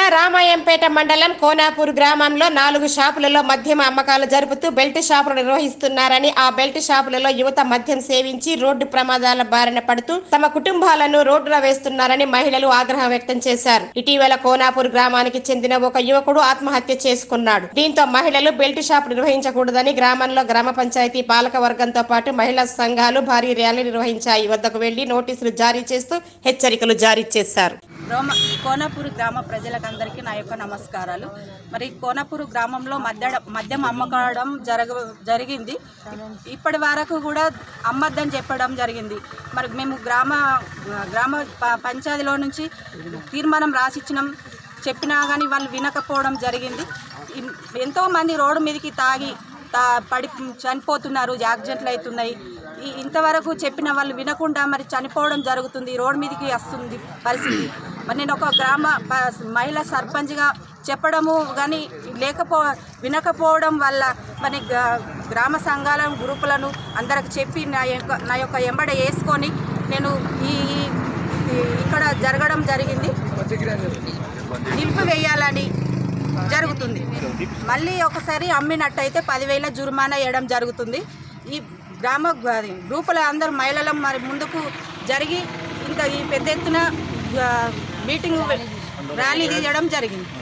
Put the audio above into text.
రామాయంపేట మండలం కోనాపూర్ గ్రామంలో నాలుగు షాపులలో మద్యం అమ్మకాలు జరుపుతూ బెల్ట్ షాపులు నిర్వహిస్తున్నారని ఆ బెల్ట్ షాపులలో యువత మద్యం సేవించి రోడ్డు ప్రమాదాల బారిన పడుతూ తమ కుటుంబాలను రోడ్డున వేస్తున్నారని మహిళలు ఆగ్రహం వ్యక్తం చేశారు ఇటీవల కోనాపూర్ గ్రామానికి చెందిన ఒక యువకుడు ఆత్మహత్య చేసుకున్నాడు దీంతో మహిళలు బెల్ట్ షాప్ నిర్వహించకూడదని గ్రామంలో గ్రామ పంచాయతీ పాలక వర్గంతో పాటు మహిళా సంఘాలు భారీ ర్యాలీ నిర్వహించాయి వద్దకు వెళ్లి నోటీసులు జారీ చేస్తూ హెచ్చరికలు జారీ చేశారు రోమ కోనపూర్ గ్రామ ప్రజలకందరికీ నా యొక్క నమస్కారాలు మరి కోనపూర్ గ్రామంలో మద్య మద్యం అమ్మకడం జరగ జరిగింది ఇప్పటి వరకు కూడా అమ్మద్దని చెప్పడం జరిగింది మరి మేము గ్రామ గ్రామ ప- పంచాయతీలో నుంచి తీర్మానం రాసిచ్చినాం చెప్పినా కానీ వాళ్ళు వినకపోవడం జరిగింది ఇం- ఎంతో మంది రోడ్డు మీదకి తాగి తా పడి చనిపోతున్నారు యాక్సిడెంట్లు అవుతున్నాయి ఈ ఇంతవరకు చెప్పిన వాళ్ళు వినకుండా మరి చనిపోవడం జరుగుతుంది రోడ్డు మీదకి వస్తుంది పరిస్థితి మరి నేను ఒక గ్రామ ప- మహిళా సర్పంచ్గా చెప్పడము కానీ లేకపో వినకపోవడం వల్ల మరి గ- గ్రామ సంఘాల గ్రూపులను అందరికి చెప్పి నా యొక్క నా యొక్క ఎంబడ వేసుకొని నేను ఈ ఈ- ఇక్కడ జరగడం జరిగింది నిలిపివేయాలని జరుగుతుంది మళ్ళీ ఒకసారి అమ్మినట్టయితే పదివేల జుర్మానా వేయడం జరుగుతుంది ఈ గ్రామ అది గ్రూపుల అందరు మహిళలు మరి ముందుకు జరిగి ఇంకా ఈ పెద్ద ఎత్తున ఆ, మీటింగ్ ర్యాలీ తీయడం జరిగింది